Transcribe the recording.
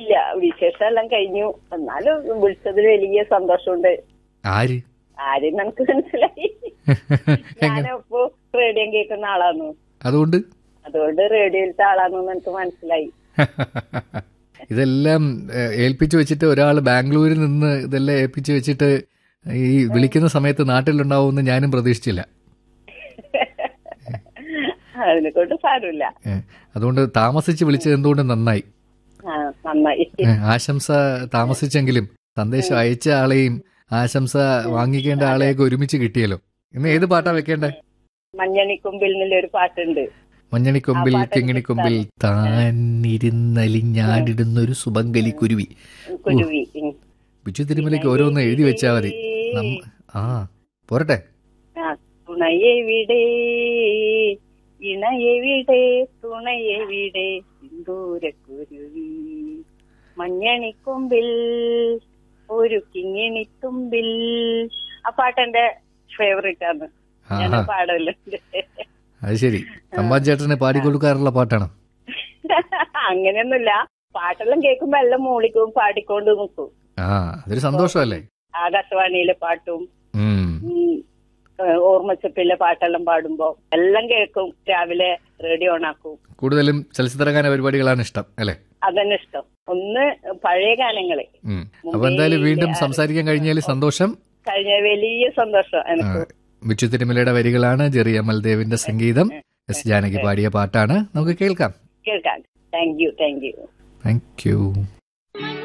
ഇല്ല വിശേഷം എല്ലാം കഴിഞ്ഞു എന്നാലും വിളിച്ചതിൽ വലിയ സന്തോഷമുണ്ട് ആര് ആരും നമുക്ക് മനസ്സിലായി ഞാനപ്പോ റേഡിയോ കേൾക്കുന്ന ആളാന്നു അതുകൊണ്ട് അതുകൊണ്ട് റേഡിയോയിലത്തെ ആളാന്നു എനിക്ക് മനസ്സിലായി ഇതെല്ലാം ഏഹ്, ഏൽപ്പിച്ചു വെച്ചിട്ട് ഒരാൾ ബാംഗ്ലൂരിൽ നിന്ന് ഇതെല്ലാം ഏൽപ്പിച്ചു വെച്ചിട്ട് ഈ വിളിക്കുന്ന സമയത്ത് നാട്ടിലുണ്ടാവുമെന്ന് ഞാനും പ്രതീക്ഷിച്ചില്ല അതിനെ കൊണ്ട് സാരമില്ല ഏഹ്, അതുകൊണ്ട് താമസിച്ച് വിളിച്ചത് എന്തുകൊണ്ട് നന്നായി ആ നന്നായി ഏഹ്, ആശംസ താമസിച്ചെങ്കിലും സന്ദേശം അയച്ച ആളെയും ആശംസ വാങ്ങിക്കേണ്ട ആളെയൊക്കെ ഒരുമിച്ച് കിട്ടിയല്ലോ ഇന്ന് ഏത് പാട്ടാ വെക്കേണ്ടേ മഞ്ഞണിക്കൊമ്പിൽ നിന്നൊരു പാട്ടുണ്ട് മഞ്ഞണിക്കൊമ്പിൽ ആ പാട്ട് കിങ്ങിണിക്കൊമ്പിൽ താനിരുന്നലിഞ്ഞാടിടുന്നൊരു സുബങ്കലി കുരുവി കുരുവി ഉം. ബിജു തിരുമലയ്ക്ക് ഓരോന്ന് എഴുതി വെച്ചാൽ മതി നമ്മ- ആ പോരട്ടെ ആ, തുണയെവിടെ ഇണയെവിടെ തുണയെവിടെ സിന്ദൂരക്കുരുവി മഞ്ഞണിക്കൊമ്പിൽ ഒരു കിങ്ങിണിത്തുമ്പിൽ ആ പാട്ടെന്റെ ഫേവറേറ്റ് ആണ് ഞാൻ ആഹാ പാടല്ലോ അത് ശരി തമ്പാൻ ചേട്ടന് പാടിക്കൊടുക്കാറുള്ള പാട്ടാണ് അങ്ങനെയൊന്നുമില്ല പാട്ടെല്ലാം കേൾക്കുമ്പോ എല്ലാം മൂളിക്കും പാടിക്കൊണ്ട് നിൽക്കും ആ അതൊരു സന്തോഷമല്ലേ ആകാശവാണിയിലെ പാട്ടും ഉം ഉം, ഏഹ് ഓർമ്മച്ചപ്പിലെ പാട്ടെല്ലാം പാടുമ്പോ എല്ലാം കേൾക്കും രാവിലെ റേഡിയോ ഓണാക്കും കൂടുതലും ചലച്ചിത്രഗാന പരിപാടികളാണ് ഇഷ്ടം അല്ലേ അതന്നെ ഇഷ്ടം ഒന്ന് പഴയ ഗാനങ്ങള് ഉം അപ്പൊ എന്തായാലും വീണ്ടും സംസാരിക്കാൻ കഴിഞ്ഞാൽ സന്തോഷം കഴിഞ്ഞ വലിയ സന്തോഷം ആ, എനിക്ക് ബിജു തിരുമലയുടെ വരികളാണ് ജെറി അമൽദേവിന്റെ സംഗീതം എസ് ജാനകി പാടിയ പാട്ടാണ് നമുക്ക് കേൾക്കാം കേൾക്കാൻ thank you thank you thank U